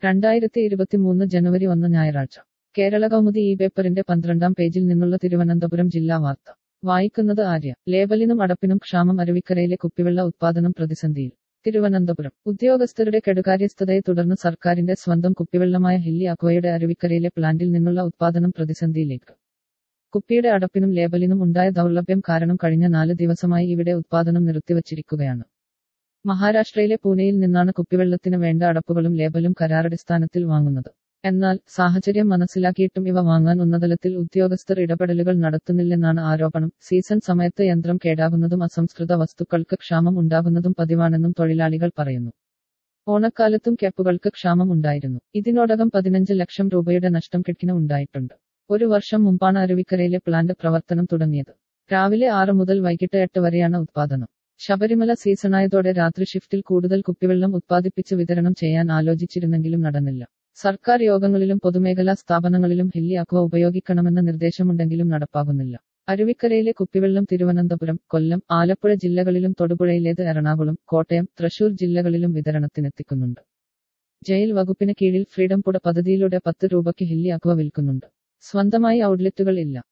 രണ്ടായിരത്തി ഇരുപത്തിമൂന്ന് ജനുവരി ഒന്ന് ഞായറാഴ്ച കേരള കൗമുദി ഈ പേപ്പറിന്റെ പന്ത്രണ്ടാം പേജിൽ നിന്നുള്ള തിരുവനന്തപുരം ജില്ലാ വാർത്ത വായിക്കുന്നത് ആര്യ ലേബലിനും അടപ്പിനും ക്ഷാമം അരുവിക്കരയിലെ കുപ്പിവെള്ള ഉത്പാദനം പ്രതിസന്ധിയിൽ തിരുവനന്തപുരം ഉദ്യോഗസ്ഥരുടെ കെടുകാര്യസ്ഥതയെ തുടർന്ന് സർക്കാരിന്റെ സ്വന്തം കുപ്പിവെള്ളമായ ഹില്ലി അക്വയുടെ അരുവിക്കരയിലെ പ്ലാന്റിൽ നിന്നുള്ള ഉത്പാദനം പ്രതിസന്ധിയിലേക്ക് കുപ്പിയുടെ അടപ്പിനും ലേബലിനും ഉണ്ടായ ദൗർലഭ്യം കാരണം കഴിഞ്ഞ നാല് ദിവസമായി ഇവിടെ ഉത്പാദനം നിർത്തിവച്ചിരിക്കുകയാണ് മഹാരാഷ്ട്രയിലെ പൂനെയിൽ നിന്നാണ് കുപ്പിവെള്ളത്തിന് വേണ്ട അടപ്പുകളും ലേബലും കരാറടിസ്ഥാനത്തിൽ വാങ്ങുന്നത് എന്നാൽ സാഹചര്യം മനസ്സിലാക്കിയിട്ടും ഇവ വാങ്ങാൻ ഉന്നതലത്തിൽ ഉദ്യോഗസ്ഥർ ഇടപെടലുകൾ നടത്തുന്നില്ലെന്നാണ് ആരോപണം സീസൺ സമയത്ത് യന്ത്രം കേടാകുന്നതും അസംസ്കൃത വസ്തുക്കൾക്ക് ക്ഷാമം ഉണ്ടാകുന്നതും പതിവാണെന്നും തൊഴിലാളികൾ പറയുന്നു ഓണക്കാലത്തും ക്യാപ്പുകൾക്ക് ക്ഷാമം ഉണ്ടായിരുന്നു ഇതിനോടകം പതിനഞ്ച് ലക്ഷം രൂപയുടെ നഷ്ടം കിട്ടിന് ഉണ്ടായിട്ടുണ്ട് ഒരു വർഷം മുമ്പാണ് അരുവിക്കരയിലെ പ്ലാന്റ് പ്രവർത്തനം തുടങ്ങിയത് രാവിലെ ആറ് മുതൽ വൈകിട്ട് എട്ട് വരെയാണ് ഉത്പാദനം ശബരിമല സീസണായതോടെ രാത്രി ഷിഫ്റ്റിൽ കൂടുതൽ കുപ്പിവെള്ളം ഉത്പാദിപ്പിച്ച് വിതരണം ചെയ്യാൻ ആലോചിച്ചിരുന്നെങ്കിലും നടന്നില്ല സർക്കാർ യോഗങ്ങളിലും പൊതുമേഖലാ സ്ഥാപനങ്ങളിലും ഹില്ലി അക്വ ഉപയോഗിക്കണമെന്ന നിർദ്ദേശമുണ്ടെങ്കിലും നടപ്പാകുന്നില്ല അരുവിക്കരയിലെ കുപ്പിവെള്ളം തിരുവനന്തപുരം കൊല്ലം ആലപ്പുഴ ജില്ലകളിലും തൊടുപുഴയിലേത് എറണാകുളം കോട്ടയം തൃശൂർ ജില്ലകളിലും വിതരണത്തിനെത്തിക്കുന്നുണ്ട് ജയിൽ വകുപ്പിന് കീഴിൽ ഫ്രീഡം പുട പദ്ധതിയിലൂടെ പത്ത് രൂപയ്ക്ക് ഹില്ലി അക്വ വിൽക്കുന്നുണ്ട് സ്വന്തമായി ഔട്ട്ലെറ്റുകൾ ഇല്ല